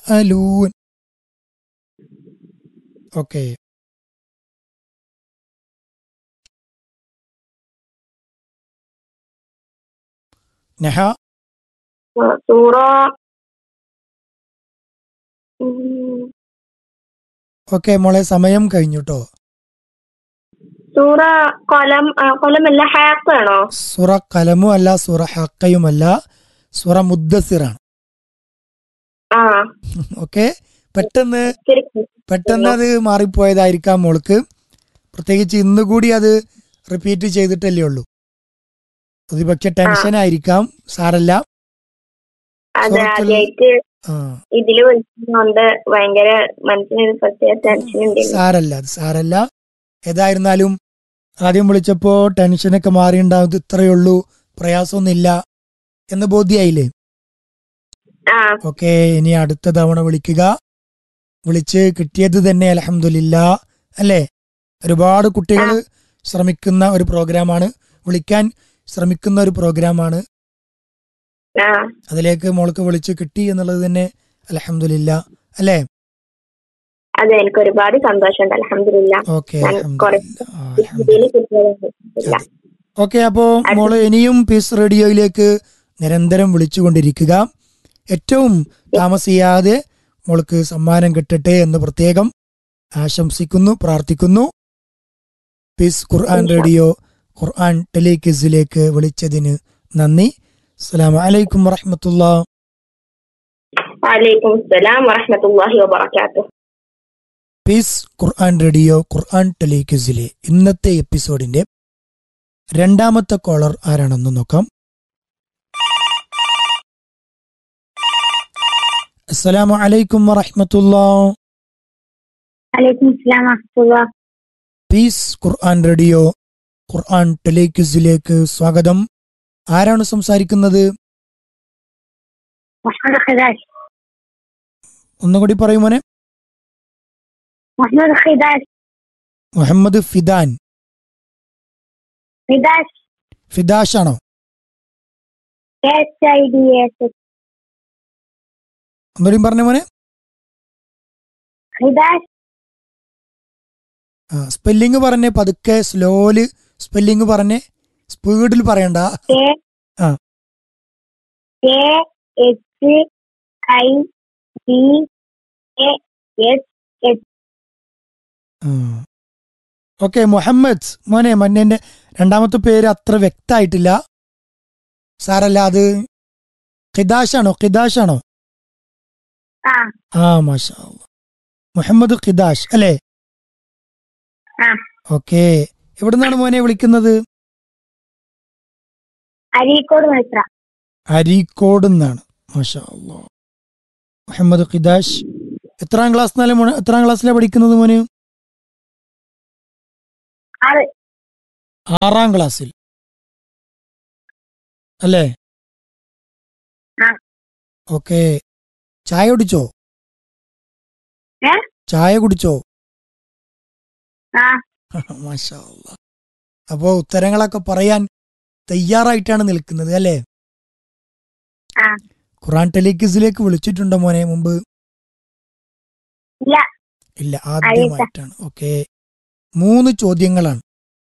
തസ്അലൂൻ okay നഹ സൂറ ഉം, okay മോളെ സമയം കഴിഞ്ഞു കേട്ടോ സൂറ കൊലം ആ, കൊലമല്ല ഹാപ്പാണോ സുറ കലമും അല്ല സുറ ഹക്കയുമല്ല സുറ മുദ്ദസിറാണ് ആ ഓക്കെ പെട്ടെന്ന് ശരി പെട്ടെന്ന് അത് മാറിപ്പോയതായിരിക്കാം മോൾക്ക് പ്രത്യേകിച്ച് ഇന്ന് കൂടി അത് റിപ്പീറ്റ് ചെയ്തിട്ടല്ലേ ഉള്ളൂ അത് പക്ഷെ ടെൻഷൻ ആയിരിക്കാം സാരല്ല അത് സൂറത്തുൽ- ആദ്യമായിട്ട് ആ ഇതില് വിളിക്കുന്നോണ്ട് ഭയങ്കര മനസ്സിനൊരു പ്രത്യേക ടെൻഷൻ ഉണ്ട് സാരല്ല അത് സാരല്ല ഏതായിരുന്നാലും ആദ്യം വിളിച്ചപ്പോ ടെൻഷനൊക്കെ മാറിയുണ്ടാവും ഇത് ഇത്രയേ ഉള്ളൂ പ്രയാസമൊന്നുമില്ല എന്ന് ബോധ്യായില്ലേ ആ ഓക്കെ ഇനി അടുത്ത തവണ വിളിക്കുക വിളിച്ച് കിട്ടിയത് തന്നെ അലഹമില്ല അല്ലേ ഒരുപാട് കുട്ടികൾ ശ്രമിക്കുന്ന ഒരു പ്രോഗ്രാമാണ് വിളിക്കാൻ ശ്രമിക്കുന്ന ഒരു പ്രോഗ്രാമാണ് ആ അതിലേക്ക് മോൾക്ക് വിളിച്ച് കിട്ടി എന്നുള്ളത് തന്നെ അലഹമില്ല അല്ലേ അതെ എനിക്ക് ഒരുപാട് സന്തോഷമുണ്ട് അലഹമില്ല ഓക്കെ ഞാൻ കുറേ ഇതിൽ കിട്ടിയതില്ല ഓക്കെ അപ്പോ മോള് ഇനിയും പീസ് റേഡിയോയിലേക്ക് നിരന്തരം വിളിച്ചുകൊണ്ടിരിക്കുക ഏറ്റവും താമസിയാതെ മോൾക്ക് സമ്മാനം കിട്ടട്ടെ എന്ന് പ്രത്യേകം ആശംസിക്കുന്നു പ്രാർത്ഥിക്കുന്നു പീസ് ഖുർആൻ റേഡിയോ ഖുർആൻ ടെലികിസിലേക്ക് വിളിച്ചതിന് നന്ദി അസ്സലാമു അലൈക്കും വറഹമത്തുള്ള വലൈക്കും സലാം വറഹമത്തല്ലാഹി വബറകാതുഹു പീസ് ഖുർആൻ റേഡിയോ ഖുർആൻ ടെലികിസിലെ ഇന്നത്തെ എപ്പിസോഡിന്റെ രണ്ടാമത്തെ കോളർ ആരാണെന്ന് നോക്കാം അസ്സലാമു അലൈക്കും വറഹമത്തുള്ള വലൈക്കും സലാം വറഹമത്തുള്ള പീസ് ഖുർആൻ റേഡിയോ ഖുർആൻ ടെലികിസിലേക്ക് സ്വാഗതം ആരാണ് സംസാരിക്കുന്നത് മുഹമ്മദ് ഖിദാഷ് ഒന്നുകൂടി പറയൂ മോനെ മുഹമ്മദ് ഖിദാഷ് മുഹമ്മദ് ഫിദാൻ ഖിദാഷ് ഫിദാഷ് ആണോ എച്ച് ഐ ഡി എസ് ഒന്നുകൂടി പറഞ്ഞ മോനെ ഖിദാഷ് ആ സ്പെല്ലിങ് പറഞ്ഞേ പതുക്കെ സ്ലോല് സ്പെല്ലിങ് പറഞ്ഞേ സ്പീഡിൽ പറയണ്ട കെ ആ. K H I D A S H okay Muhammad മോനെ മന്നേന്റെ രണ്ടാമത്തെ പേര് അത്ര വ്യക്തമായിട്ടില്ല സാറല്ല അത് ഖിദാഷ് ആണോ ഖിദാഷ് ആണോ ആ ആ മാഷാ അല്ലാ. മുഹമ്മദ് ഖിദാഷ് അല്ലേ ആ. ഓക്കെ എവിടുന്നാണ് മോനെ വിളിക്കുന്നത് അരീക്കോട് മത്സര അരീക്കോട് നിന്നാണ് മാഷാ അല്ലാ. മുഹമ്മദ് ഖിദാഷ് എത്രാം ക്ലാസ് മോനെ എത്രാം ക്ലാസ്സിലാണ് പഠിക്കുന്നത് മോന് ആറ് ആറാം ക്ലാസ്സിൽ അല്ലേ ആ. ഓക്കെ ചായ കുടിച്ചോ ഏ? ചായ കുടിച്ചോ ആ മാഷാ അല്ലാ. അപ്പോ ഉത്തരങ്ങളൊക്കെ പറയാൻ തയ്യാറായിട്ടാണ് നിൽക്കുന്നത് അല്ലേ ആ. ഖുറാൻ ടെലിക്കിസിലേക്ക് വിളിച്ചിട്ടുണ്ടോ മോനെ മുമ്പ് ഇല്ല ഇല്ല ആദ്യമായിട്ടാണ് ഓക്കെ മൂന്ന് ചോദ്യങ്ങളാണ്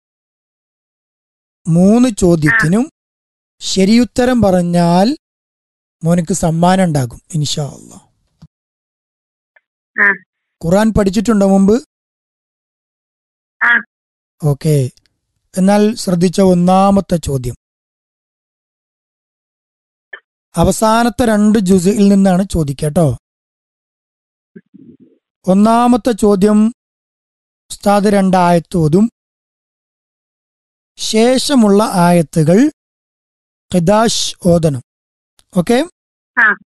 മൂന്ന് ചോദ്യത്തിനും ശരിയുത്തരം പറഞ്ഞാൽ മോനക്ക് സമ്മാനം ഉണ്ടാകും ഇൻഷാ അല്ലാ ആ. ഖുറാൻ പഠിച്ചിട്ടുണ്ടോ മുമ്പ് ആ. ഓക്കെ എന്നാൽ ശ്രദ്ധിച്ച ഒന്നാമത്തെ ചോദ്യം അവസാനത്തെ രണ്ട് ജുസിൽ നിന്നാണ് ചോദിക്കട്ടോ ഒന്നാമത്തെ ചോദ്യം ഉസ്താദ് രണ്ടായത്തോതും ശേഷമുള്ള ആയത്തുകൾ ഖിദാഷ് ഓതണം ഓക്കെ ആ.